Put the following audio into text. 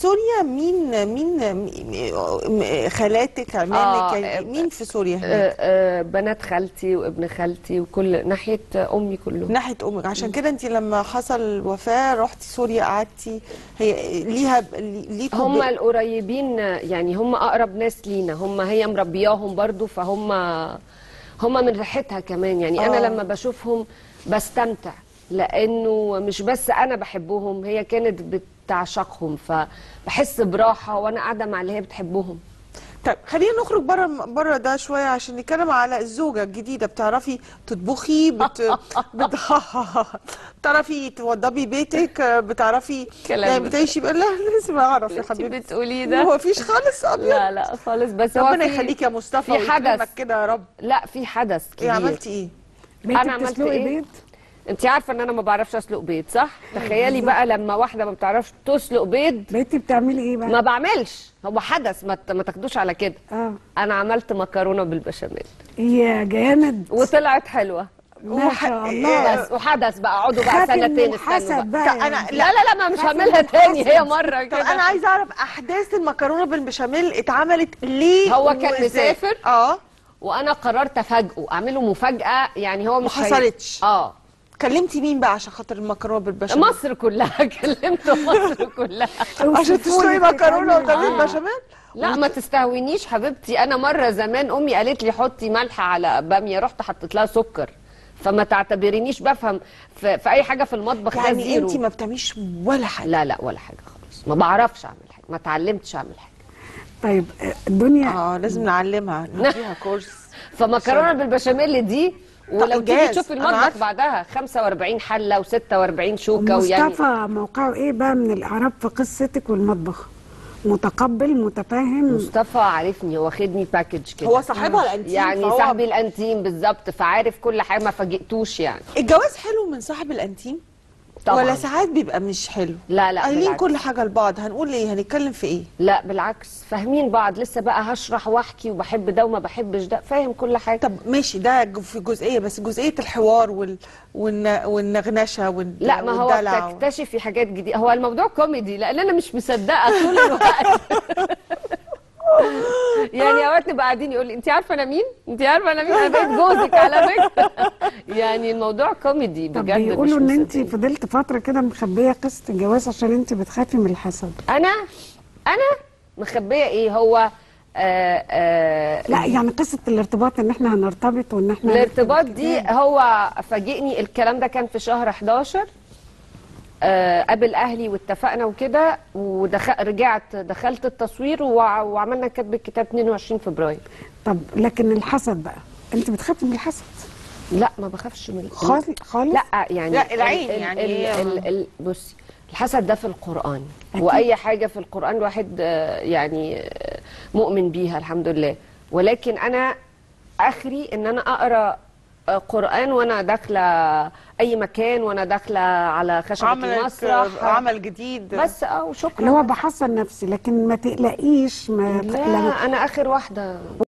سوريا مين مين م- م- خالاتك عمامك آه، يعني مين في سوريا هناك آه، آه، بنات خالتي وابن خالتي وكل ناحيه امي كلهم ناحيه امك عشان كده انت لما حصل الوفاه رحتي سوريا قعدتي هي ليها ليكوا هم ب- القريبين يعني هم اقرب ناس لينا هم هي مربياهم برضو فهم هم من ريحتها كمان يعني انا آه. لما بشوفهم بستمتع لانه مش بس انا بحبهم هي كانت بتعشقهم فبحس براحه وانا قاعده مع اللي هي بتحبهم طيب خلينا نخرج بره بره ده شويه عشان نتكلم على الزوجه الجديده بتعرفي تطبخي بت... بت... بتعرفي توضبي بيتك بتعرفي كلام يعني بتعيشي بقى لا لازم اعرف يا انت حبيبتي بتقوليه هو ده مفيش خالص ابيض لا لا خالص بس هو ربنا في- يخليك يا مصطفى في حدث. ويكرمك كده يا رب لا في حدث ايه كبير عملتي ايه بقيتي أنا عملت بتسلقي إيه؟ بيض انت عارفه ان انا ما بعرفش اسلق بيض صح تخيلي بقى لما واحده ما بتعرفش تسلق بيض بقيتي بتعملي ايه بقى ما بعملش هو حدث ما ت- ما تاخدوش على كده اه انا عملت مكرونه بالبشاميل هي جامد وطلعت حلوه ما شاء الله بس وحدث بقى اقعدوا بقى خافي من سنتين الحسد استنوا بقى بقى طب أنا- يعني. لا لا لا ما مش خافي هعملها من تاني هي الحسد. مره طب كده انا عايزه اعرف احداث المكرونه بالبشاميل اتعملت ليه هو كان وإزاي؟ مسافر. اه وانا قررت افاجئه اعمله مفاجاه يعني هو ما مش هي- حصلتش. اه كلمتي مين بقى عشان خاطر المكرونه بالبشاميل مصر كلها كلمت مصر كلها عشان تسلقي مكرونه وتعملي آه. بشاميل لا ما تستهونيش حبيبتي انا مره زمان امي قالت لي حطي ملح على باميه رحت حطيت لها سكر فما تعتبرينيش بفهم في, في اي حاجه في المطبخ ده يعني زيرو انت ما بتعمليش ولا حاجه لا لا ولا حاجه خالص ما بعرفش اعمل حاجه ما اتعلمتش اعمل حاجه طيب آه، الدنيا اه لازم نعلمها نديها كورس فمكرونه بالبشاميل دي ولو تيجي إنجاز. تشوفي أنا المطبخ عارفة. بعدها 45 حله و46 شوكه ويعني مصطفى موقعه ايه بقى من الاعراب في قصتك والمطبخ متقبل متفاهم مصطفى عارفني هو واخدني باكج كده هو صاحبها الانتيم يعني فهو- صاحبي الانتيم بالظبط فعارف كل حاجه ما فاجئتوش يعني الجواز حلو من صاحب الانتيم طبعا ولا ساعات بيبقى مش حلو لا لا قايلين بالعكس. كل حاجه لبعض هنقول ايه هنتكلم في ايه لا بالعكس فاهمين بعض لسه بقى هشرح واحكي وبحب ده وما بحبش ده فاهم كل حاجه طب ماشي ده ج- في جزئيه بس جزئيه الحوار وال... والن... والنغنشه وال... لا ما هو والدلع و- بتكتشفي حاجات جديده هو الموضوع كوميدي لان انا مش مصدقه طول الوقت يعني اوقات نبقى قاعدين يقول لي انت عارفه انا مين؟ انت عارفه انا مين؟ انا بقيت جوزك على فكره يعني الموضوع كوميدي طب بجد مش بيقولوا ان انت مصدقين. فضلت فتره كده مخبيه قصه الجواز عشان انت بتخافي من الحسد انا انا مخبيه ايه هو آه آه لا يعني قصه الارتباط ان احنا هنرتبط وان احنا الارتباط هنكتب دي كتاب. هو فاجئني الكلام ده كان في شهر 11 آه، قابل اهلي واتفقنا وكده ورجعت دخلت التصوير وع- وعملنا كتب الكتاب 22 فبراير طب لكن الحسد بقى انت بتخافي من الحسد لا ما بخافش من خالص خالص لا يعني لا، العين ال- ال- يعني ال ال ال بصي الحسد ده في القرآن أكيد. وأي حاجة في القرآن الواحد آه، يعني آه، مؤمن بيها الحمد لله ولكن أنا آخري إن أنا أقرأ آه، قرآن وأنا داخلة أي مكان وأنا داخلة على خشبة عملت المسرح عمل جديد بس اه وشكرا اللي هو بحصن نفسي لكن ما تقلقيش ما لا أنا آخر واحدة